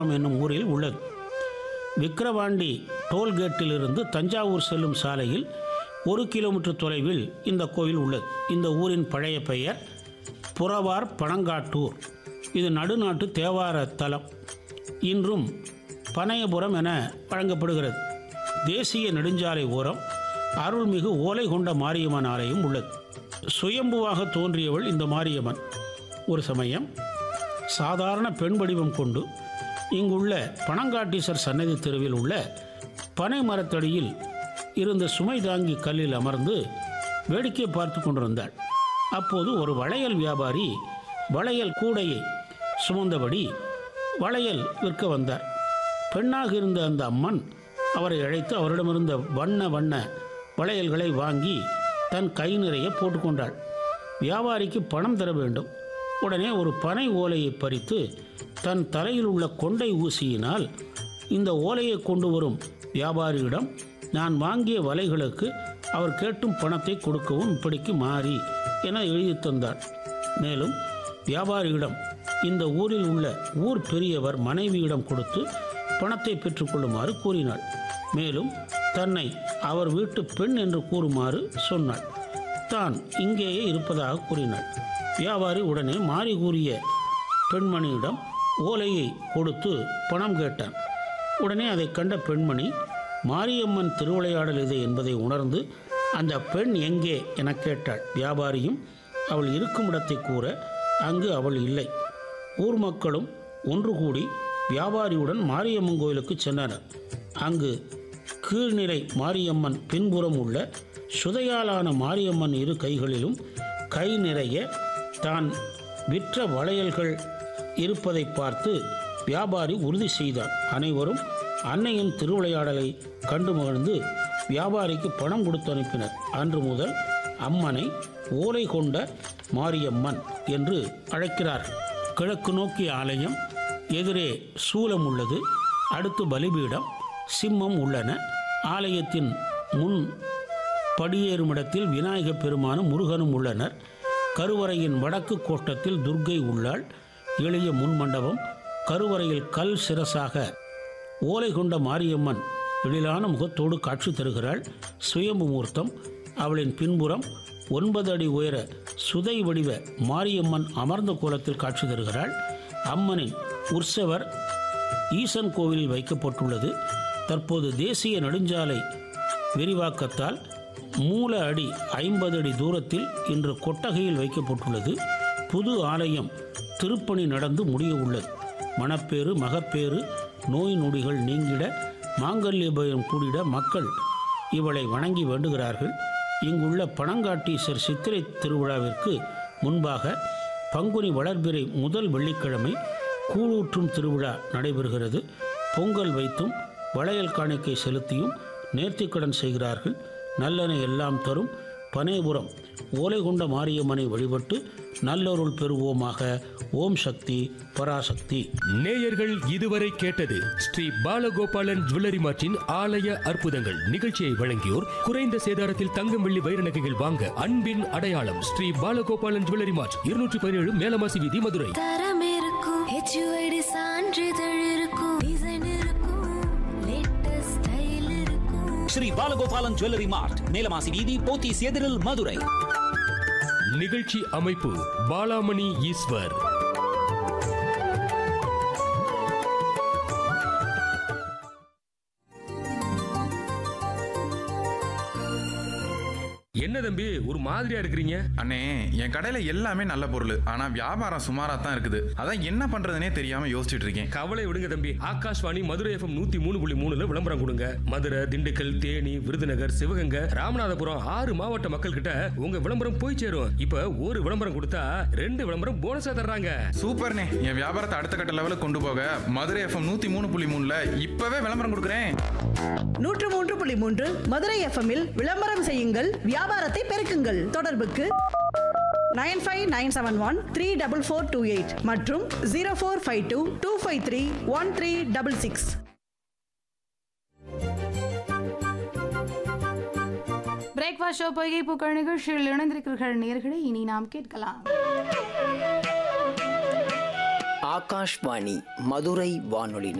என்னும் ஊரில் உள்ளது விக்கிரவாண்டி டோல்கேட்டிலிருந்து தஞ்சாவூர் செல்லும் சாலையில் ஒரு கிலோமீட்டர் தொலைவில் இந்த கோயில் உள்ளது இந்த ஊரின் பழைய பெயர் புறவார் பனங்காட்டூர் இது நடுநாட்டு தேவார தலம் இன்றும் பனையபுரம் என வழங்கப்படுகிறது தேசிய நெடுஞ்சாலை ஓரம் அருள்மிகு ஓலை கொண்ட மாரியம்மன் ஆலயம் உள்ளது சுயம்புவாக தோன்றியவள் இந்த மாரியம்மன் ஒரு சமயம் சாதாரண பெண் வடிவம் கொண்டு இங்குள்ள பனங்காட்டீசர் சன்னதி தெருவில் உள்ள பனை மரத்தடியில் இருந்த சுமை தாங்கி கல்லில் அமர்ந்து வேடிக்கை பார்த்து கொண்டிருந்தாள் அப்போது ஒரு வளையல் வியாபாரி வளையல் கூடையை சுமந்தபடி வளையல் விற்க வந்தார் பெண்ணாக இருந்த அந்த அம்மன் அவரை அழைத்து அவரிடமிருந்த வண்ண வண்ண வளையல்களை வாங்கி தன் கை நிறைய போட்டுக்கொண்டாள் வியாபாரிக்கு பணம் தர வேண்டும் உடனே ஒரு பனை ஓலையை பறித்து தன் தலையில் உள்ள கொண்டை ஊசியினால் இந்த ஓலையை கொண்டு வரும் வியாபாரியிடம் நான் வாங்கிய வலைகளுக்கு அவர் கேட்டும் பணத்தை கொடுக்கவும் இப்படிக்கு மாறி என எழுதி தந்தார் மேலும் வியாபாரியிடம் இந்த ஊரில் உள்ள ஊர் பெரியவர் மனைவியிடம் கொடுத்து பணத்தை பெற்றுக்கொள்ளுமாறு கூறினாள் மேலும் தன்னை அவர் வீட்டு பெண் என்று கூறுமாறு சொன்னாள் தான் இங்கேயே இருப்பதாக கூறினாள் வியாபாரி உடனே மாறி கூறிய பெண்மணியிடம் ஓலையை கொடுத்து பணம் கேட்டான் உடனே அதை கண்ட பெண்மணி மாரியம்மன் திருவிளையாடல் இது என்பதை உணர்ந்து அந்த பெண் எங்கே என கேட்டாள் வியாபாரியும் அவள் இருக்கும் இடத்தை கூற அங்கு அவள் இல்லை ஊர் மக்களும் ஒன்று கூடி வியாபாரியுடன் மாரியம்மன் கோயிலுக்கு சென்றனர் அங்கு கீழ்நிலை மாரியம்மன் பின்புறம் உள்ள சுதையாலான மாரியம்மன் இரு கைகளிலும் கை நிறைய தான் விற்ற வளையல்கள் இருப்பதை பார்த்து வியாபாரி உறுதி செய்தார் அனைவரும் அன்னையின் திருவிளையாடலை கண்டு மகிழ்ந்து வியாபாரிக்கு பணம் கொடுத்து அனுப்பினர் அன்று முதல் அம்மனை ஓலை கொண்ட மாரியம்மன் என்று அழைக்கிறார்கள் கிழக்கு நோக்கிய ஆலயம் எதிரே சூலம் உள்ளது அடுத்து பலிபீடம் சிம்மம் உள்ளன ஆலயத்தின் முன் படியேறும் இடத்தில் விநாயகப் பெருமானும் முருகனும் உள்ளனர் கருவறையின் வடக்கு கோட்டத்தில் துர்க்கை உள்ளாள் எளிய முன்மண்டபம் கருவறையில் கல் சிரசாக ஓலை கொண்ட மாரியம்மன் எழிலான முகத்தோடு காட்சி தருகிறாள் சுயம்பு மூர்த்தம் அவளின் பின்புறம் ஒன்பது அடி உயர சுதை வடிவ மாரியம்மன் அமர்ந்த கோலத்தில் காட்சி தருகிறாள் அம்மனின் உற்சவர் ஈசன் கோவிலில் வைக்கப்பட்டுள்ளது தற்போது தேசிய நெடுஞ்சாலை விரிவாக்கத்தால் மூல அடி ஐம்பது அடி தூரத்தில் இன்று கொட்டகையில் வைக்கப்பட்டுள்ளது புது ஆலயம் திருப்பணி நடந்து முடிய உள்ளது மணப்பேறு மகப்பேறு நோய் நொடிகள் நீங்கிட மாங்கல்யபயம் கூடிட மக்கள் இவளை வணங்கி வேண்டுகிறார்கள் இங்குள்ள பனங்காட்டீசர் சித்திரை திருவிழாவிற்கு முன்பாக பங்குனி வளர்பிறை முதல் வெள்ளிக்கிழமை கூழூற்றும் திருவிழா நடைபெறுகிறது பொங்கல் வைத்தும் வளையல் காணிக்கை செலுத்தியும் நேர்த்திக்கடன் செய்கிறார்கள் நல்லென எல்லாம் தரும் பனைபுரம் ஓலை கொண்ட மாரியம்மனை வழிபட்டு நல்லொருள் பெறுவோமாக ஓம் சக்தி பராசக்தி நேயர்கள் இதுவரை கேட்டது ஸ்ரீ பாலகோபாலன் ஜுவல்லரி மார்ட்டின் ஆலய அற்புதங்கள் நிகழ்ச்சியை வழங்கியோர் குறைந்த சேதாரத்தில் தங்கம் வெள்ளி வைர நகைகள் வாங்க அன்பின் அடையாளம் ஸ்ரீ பாலகோபாலன் ஜுவல்லரி மார்ட் இருநூற்றி பதினேழு மேலமாசி வீதி மதுரை தரம் இருக்கும் ஹெச்யூஐடி சான்றிதழ் இருக்கும் டிசைன் இருக்கும் லேட்டஸ்ட் ஸ்டைல் இருக்கும் ஸ்ரீ பாலகோபாலன் ஜுவல்லரி மார்ட் மேலமாசி வீதி போத்தீஸ் எதிரில் மதுரை நிகழ்ச்சி அமைப்பு பாலாமணி ஈஸ்வர் என்ன தம்பி ஒரு மாதிரியா இருக்கிறீங்க அண்ணே என் கடையில எல்லாமே நல்ல பொருள் ஆனா வியாபாரம் சுமாரா தான் இருக்குது அதான் என்ன பண்றதுனே தெரியாம யோசிச்சுட்டு இருக்கேன் கவலை விடுங்க தம்பி ஆகாஷ்வாணி மதுரை எஃப்எம் நூத்தி மூணு புள்ளி மூணுல விளம்பரம் கொடுங்க மதுரை திண்டுக்கல் தேனி விருதுநகர் சிவகங்கை ராமநாதபுரம் ஆறு மாவட்ட மக்கள் கிட்ட உங்க விளம்பரம் போய் சேரும் இப்ப ஒரு விளம்பரம் கொடுத்தா ரெண்டு விளம்பரம் போனஸா தர்றாங்க சூப்பர்ண்ணே என் வியாபாரத்தை அடுத்த கட்ட லெவலுக்கு கொண்டு போக மதுரை எஃப்எம் நூத்தி மூணு புள்ளி மூணுல இப்பவே விளம்பரம் கொடுக்குறேன் நூற்று மூன்று புள்ளி மூன்று மதுரை எஃப்எம்மில் விளம்பரம் செய்யுங்கள் வியாபாரத்தை பெருக்குங்கள் தொடர்புக்கு nine five nine seven one three double four two eight மற்றும் zero four five two two five three one three double six breakfast show பொய்கை பூக்கள் நிகழ்ச்சியில் இணைந்திருக்கிறீர்கள் நேர்களை இனி நாம் கேட்கலாம் ஆகாஷ்வாணி மதுரை வானொலி